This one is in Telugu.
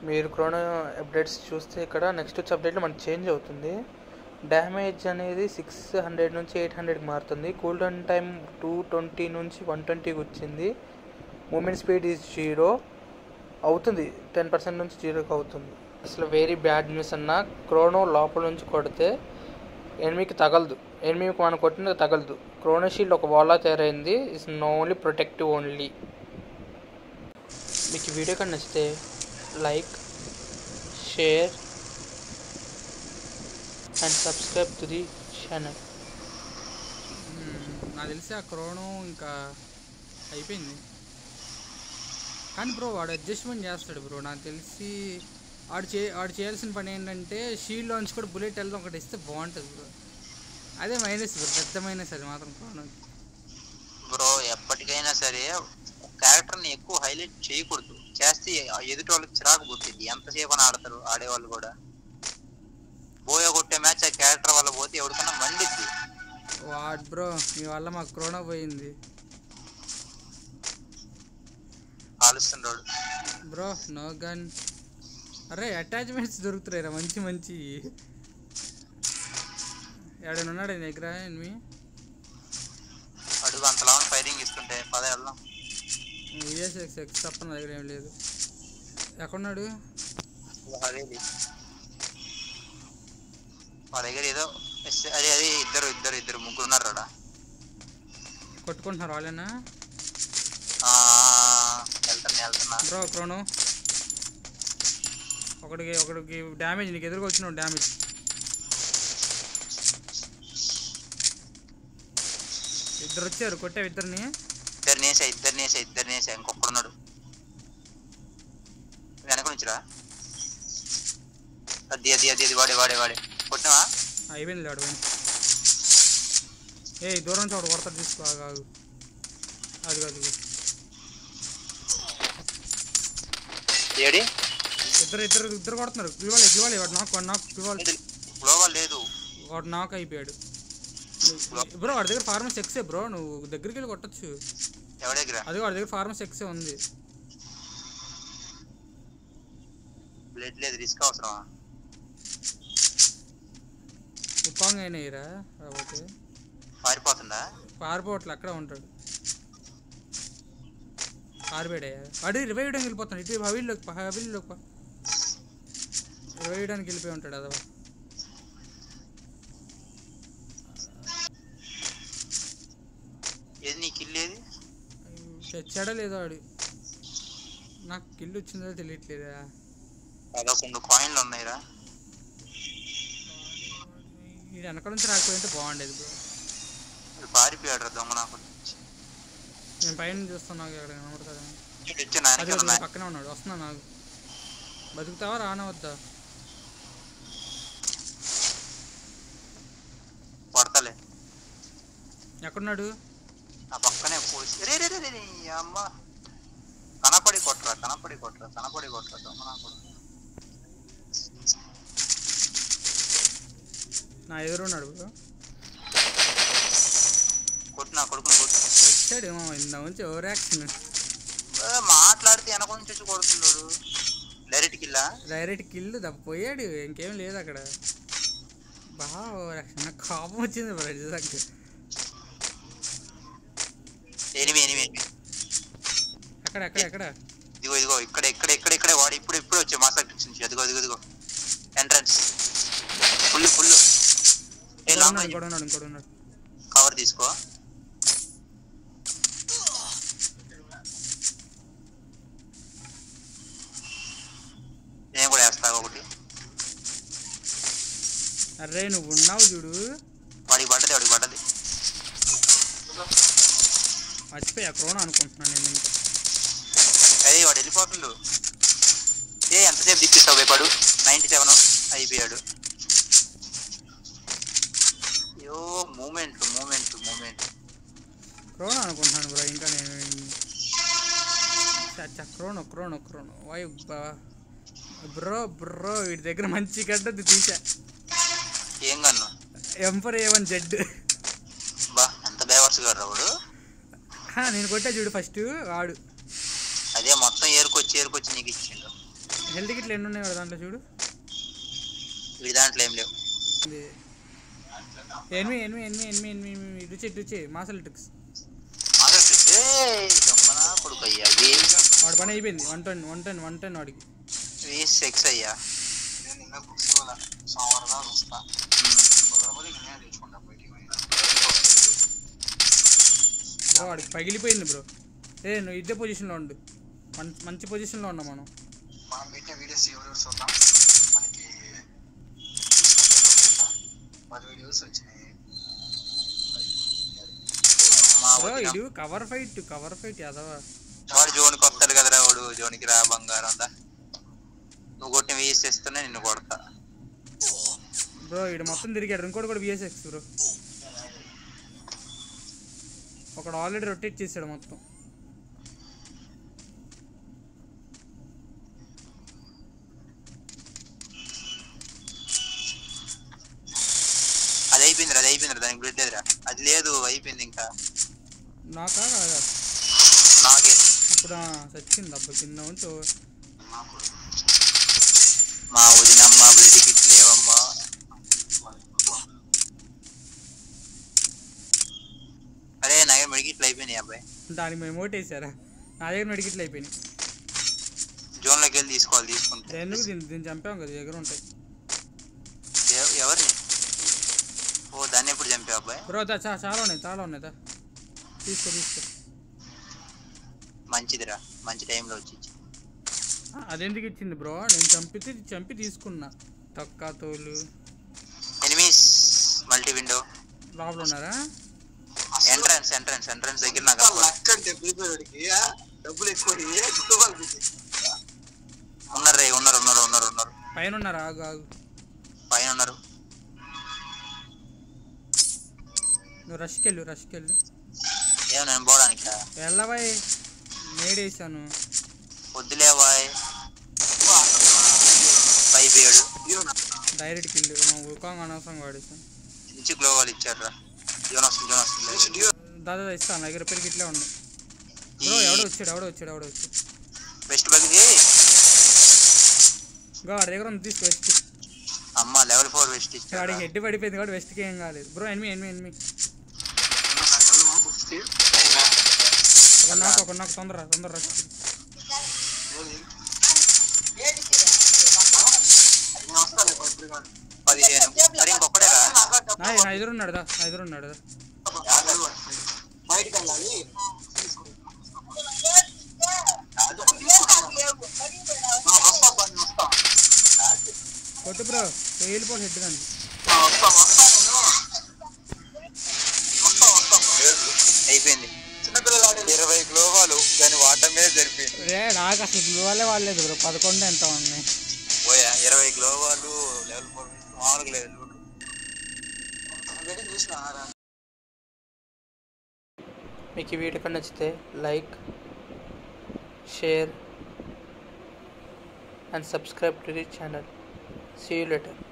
మీరు క్రోనో అప్డేట్స్ చూస్తే ఇక్కడ నెక్స్ట్ వచ్చే అప్డేట్లో మనకి చేంజ్ అవుతుంది డ్యామేజ్ అనేది సిక్స్ హండ్రెడ్ నుంచి ఎయిట్ హండ్రెడ్కి మారుతుంది cool down time two twenty నుంచి వన్ ట్వంటీకి వచ్చింది మూమెంట్ స్పీడ్ ఈజ్ జీరో అవుతుంది టెన్ పర్సెంట్ నుంచి జీరోకి అవుతుంది అసలు వెరీ బ్యాడ్ న్యూస్ అన్న క్రోనో లోపల నుంచి కొడితే ఎనిమికి తగలదు ఎనిమికి మనం కొట్టిన తగలదు క్రోనో షీల్డ్ ఒక వాలా తయారైంది it's no only protective only మీకు ఈ వీడియో కానీ నచ్చితే like share and subscribe to the channel నాకు తెలిసి ఆ క్రోను ఇంకా అయిపోయింది కానీ బ్రో వాడు అడ్జస్ట్మెంట్ చేస్తాడు బ్రో నాకు తెలిసి ఆడు చే ఆడు చేయాల్సిన పని ఏంటంటే షీల్డ్లోంచి కూడా బుల్లెట్ వెళ్దాం ఒకటి ఇస్తే బాగుంటుంది బ్రో అదే మైనస్ బ్రో పెద్ద మైనస్ అది మాత్రం క్రోనోకి బ్రో ఎప్పటికైనా సరే క్యారెక్టర్ని ఎక్కువ హైలైట్ చేయకూడదు చేస్తే ఆ ఎదుటి వాళ్ళకి చిరాకు పుట్టింది ఎంతసేపు అని ఆడతారు ఆడేవాళ్ళు కూడా బోయ కొట్టే మ్యాచ్ ఆ క్యారెక్టర్ వల్ల పోతే ఎవరికైనా మండిద్ది వాడ్ బ్రో మీ వల్ల మా క్రోనా పోయింది ఆలుస్తుండోడు బ్రో నో గన్ అరే అటాచ్మెంట్స్ దొరుకుతున్నాయిరా మంచి మంచి ఎవడైనా ఉన్నాడు నీ దగ్గర ఎనిమి అడుగు అంత లాంగ్ ఫైరింగ్ ఇస్తుంటే పద వెళ్దాం విఎస్ఎక్స్ ఎక్స్ తప్ప నా దగ్గర ఏం లేదు ఎక్కడున్నాడు అదేది మా దగ్గర ఏదో ఎస్- అదే అదే ఇద్దరు ఇద్దరు ఇద్దరు ముగ్గురు ఉన్నారు రాడా కొట్టుకుంటున్నారు వాళ్ళేనా ఆ, వెళ్తున్నా వెళ్తున్నా బ్రో క్రోను ఒకడికి ఒకడికి డ్యామేజ్ నీకు ఎదురుగా వచ్చిన డ్యామేజ్ ఇద్దరు వచ్చారు కొట్టావు ఇద్దరిని ఇద్దరు నేసా ఇద్దరు నేసా ఇద్దరు నేసా ఇంకొకడున్నాడు వెనక నుంచిరా అది అది అది అది వాడే వాడే వాడే కొట్టినావా ఆ, అయిపోయింది లేడు పోయింది ఏ దూరం నుంచి ఒకటి కొడతాడు తీసుకో ఆగు, ఆగు అది కాదు ఏడి ఇద్దరు ఇద్దరు ఇద్దరు కొడుతున్నారు పిలవాలి పిలవాలి వాడు నాకు వాడు నాకు పిలవాలి గ్లోబల్ లేదు వాడు నాకు అయిపోయాడు బ్రో వాడి దగ్గర ఫార్మస్ ఎక్సే బ్రో నువ్వు దగ్గరికి వెళ్ళి కొట్టచ్చు ఎవరి దగ్గర అది వాడి దగ్గర ఫార్మస్ ఎక్సే ఉంది బ్లడ్ లేదు రిస్క్ అవసరమా ఉప్పంగా అయినాయిరా ఓకే పారిపోతుందా పారిపోవట్లే అక్కడే ఉంటాడు పారిపోయాడయ్యా వాడు ఇరవై వేయడానికి వెళ్ళిపోతాడు ఇటు హవీల్లోకి హవీల్లోకి పా ఇరవై వేయడానికి వెళ్ళిపోయి ఉంటాడు అదవా ఏది నీకు ఇల్లు ఏది తెచ్చాడో లేదో వాడు నాకు కిల్లు వచ్చిందో తెలియట్లేదా పదకొండు కాయిన్లు ఉన్నాయిరా ఇది వెనక నుంచి రాకపోయింటే బాగుండేది బ్రో వాడు పారిపోయాడు రా దొంగ నాకు నేను పైన చూస్తున్నా ఇక్కడ కనబడుతుందా వచ్చి అది నాయనకి వాడు పక్కనే ఉన్నాడు వస్తున్నా నాకు బతుకుతావా రానవద్దా పడతలే ఎక్కడున్నాడు నా పక్కనే పోసి రే రే రే రే రే, ఈ అమ్మ కనపడి కొట్టరా కనపడి కొట్టరా కనపడి కొట్టరా దొంగ నా కొడుకు. నా ఎదురున్నాడు బ్రో కొట్టు నా కొడుకుని కొట్టు వచ్చాడు ఏమో ఇంత నుంచి ఓవర్ యాక్షన్ ఏ, మాట్లాడితే వెనక నుంచి వచ్చి కొడుతున్నాడు డైరెక్ట్ కిల్లా డైరెక్ట్ కిల్లు తప్ప పోయాడు ఇంకేం లేదు అక్కడ బాగా ఓవర్ యాక్షన్ నాకు కోపం వచ్చింది బ్రో నిజంగా ఎనిమి ఎనిమి ఎనిమి ఎక్కడ ఎక్కడ ఎక్కడ ఇదిగో ఇదిగో ఇక్కడ ఇక్కడ ఇక్కడ ఇక్కడే వాడు ఇప్పుడు ఇప్పుడు వచ్చే మాసాక్ నుంచి అదిగో అదిగో ఇదిగో ఎంట్రన్స్ ఫుల్ ఫుల్ ఏ ఇంకోడు లాంగ్ ఉన్నాడు ఇంకోడు ఉన్నాడు ఇంకోడు ఉన్నాడు కవర్ తీసుకో నేను కూడా వేస్తా ఒకటి అరే నువ్వు ఉన్నావు చూడు వాడికి పడ్డది వాడికి పడ్డది మర్చిపోయా క్రోనా అనుకుంటున్నాను నేను ఇంకా అదే వాడు వెళ్ళిపోతుండు ఏ ఎంతసేపు తిప్పిస్తావు భయపడు నైన్టీ సెవెన్ అయిపోయాడు అయ్యో మూమెంట్ మూమెంట్ మూమెంట్ క్రోనా అనుకుంటున్నాను బ్రో ఇంకా నేను చచ్చా Chrono Chrono Chrono why bro bro వీడి దగ్గర మంచి గడ్డది తీసా ఏం కన్ను ఎంపర్ ఏ వన్ జెడ్ బా ఎంత బేవర్స్ గారు వాడు నేను కొట్టా చూడు ఫస్ట్ వాడు అదే మొత్తం ఏరుకొచ్చి ఏరుకొచ్చి నీకు ఇచ్చిండు హెల్త్ కిట్లు ఎన్ని ఉన్నాయి వాడు దాంట్లో చూడు వీడి దాంట్లో ఏం లేవు ఇది ఎనిమిది ఎనిమిది ఎనిమిది ఎనిమిది ఎనిమిది ఎనిమిది రుచి రుచి మాసల్ ట్రిక్స్ అసలు చూస్తే దొంగన కొడుకు అయ్యా వాడి పని అయిపోయింది one ten one ten one ten వాడికి వి సెక్స్ అయ్యా నేను ఇంకా బుక్స్ ఇవ్వాల సోమవారం దాకా వస్తా కుదరకపోతే ఇంకా నేను తెచ్చుకుంటా బయటికి పోయి. బ్రో వాడికి పగిలిపోయింది బ్రో ఏ నువ్వు ఇదే పొజిషన్లో ఉండు మంచి మంచి పొజిషన్లో ఉన్నాం మనం మనం పెట్టిన వీడియోస్ ఎవరెవరు చూద్దాం మనకి పది వీడియోస్ వచ్చినాయి మా బ్రో వదిన ఇది కవర్ ఫైట్ కవర్ ఫైట్ యాదవా వాడు జోన్కి వస్తాడు కదరా వాడు జోన్కి రా బంగారం దా నువ్వు కొట్టిన వేసి తెస్తున్నా నిన్ను కొడతా బ్రో ఇడు మొత్తం తిరిగాడు ఇంకోటి కూడా బిఎస్ఎక్స్ బ్రో ఒకడు ఆల్రెడీ రొటేట్ చేసాడు మొత్తం అది అయిపోయింది అది అయిపోయింది దానికి బ్లడ్ లేదురా అది లేదు అయిపోయింది ఇంకా నాకా కాదా నాకే ఇప్పుడు ఆ, చచ్చింది అబ్బా కింద ఉంచి ఓ- మా వదినమ్మ బ్లడ్ కిట్ లేవమ్మా అరే నా దగ్గర మెడికిట్లు అయిపోయినాయి అబ్బాయి దానికి మేము ఓటేసారా నా దగ్గర మెడికిట్లు అయిపోయినాయి జోన్లోకి వెళ్ళి తీసుకోవాలి తీసుకుంటే ఎందుకు దీన్ని దీన్ని చంపాం కదా దగ్గర ఉంటాయి ఎవ- ఎవరిని ఓ దాన్ని ఎప్పుడు చంపావు అబ్బాయి బ్రో దా చా- చాలా ఉన్నాయి చాలా ఉన్నాయి దా తీసుకో తీసుకో మంచిదిరా మంచి టైంలో వచ్చి ఇచ్చి. ఆ, అదెందుకు ఇచ్చింది బ్రో నేను చంపితే చంపి తీసుకున్నా తొక్క తోలు ఎనిమీస్ మల్టీ విండో లోపల ఉన్నారా ఎంట్రన్స్ ఎంట్రన్స్ ఎంట్రన్స్ దగ్గర నాకు అంతా అవ్వదు. లక్ అంటే ప్రీపేడ్కి డబ్బులు ఎక్కువ ఎక్కువ వాళ్ళకి ఉన్నారు రే ఉన్నారు ఉన్నారు ఉన్నారు ఉన్నారు పైన ఉన్నారా ఆగు ఆగు పైన ఉన్నారు నువ్వు రష్కి వెళ్ళు రష్కి వెళ్ళు ఏమో నేను పోవడానికి వెళ్ళవాయ్ నేడేసాను వద్దులే బాయ్ ఫైవ్ ఏడు హీరో డైరెక్ట్కి వెళ్ళు మా ఉకాంగ్ అనవసరంగా వాడేసాను నుంచి గ్లోవాల్ ఇచ్చారు రా జోన్ వస్తుంది జోన్ వస్తుంది డియో దాదా ఇస్తాను నా దగ్గర పెరిగి ఇట్లే ఉంది బ్రో ఎవడో వచ్చాడు ఎవడో వచ్చాడు ఎవడో వచ్చాడు బెస్ట్ బగ్ ఇంకా వాడి దగ్గర ఉంది తీసుకో వెస్ట్ అమ్మ లెవెల్ ఫోర్ బెస్ట్ ఇచ్చారు వాడికి హెడ్ పడిపోయింది కాబట్టి వెస్ట్కి ఏం కాలేదు bro enemy enemy enemy books ఒక నాకు ఒక నాకు తొందర తొందర రష్ నేను వస్తాను ఇప్పుడు కాదు పదిహేను మరి ఇంకొకటే రా నా నా ఎదురున్నాడు దా నా ఎదురున్నాడు దా బయటికి వెళ్ళాలి వస్తా పని వస్తా కొట్టు బ్రో వెళ్ళిపోడు హెడ్ కానీ వస్తా వస్తా నేను వస్తా వస్తా అయిపోయింది చిన్నపిల్లలు ఆడే ఇరవై గ్లోవాలు దాని వాటర్ మీద జరిపింది రే నాకు అసలు బ్లూ వాళ్ళే వాడలేదు బ్రో పదకొండు ఎంత ఉన్నాయి పోయా ఇరవై గ్లోవాలు లెవెల్ ఫోర్ మామూలుగా లేదు వెయిటింగ్ చూసిన మీకు ఈ వీడియో కన్నా నచ్చితే like share and subscribe to the channel see you letter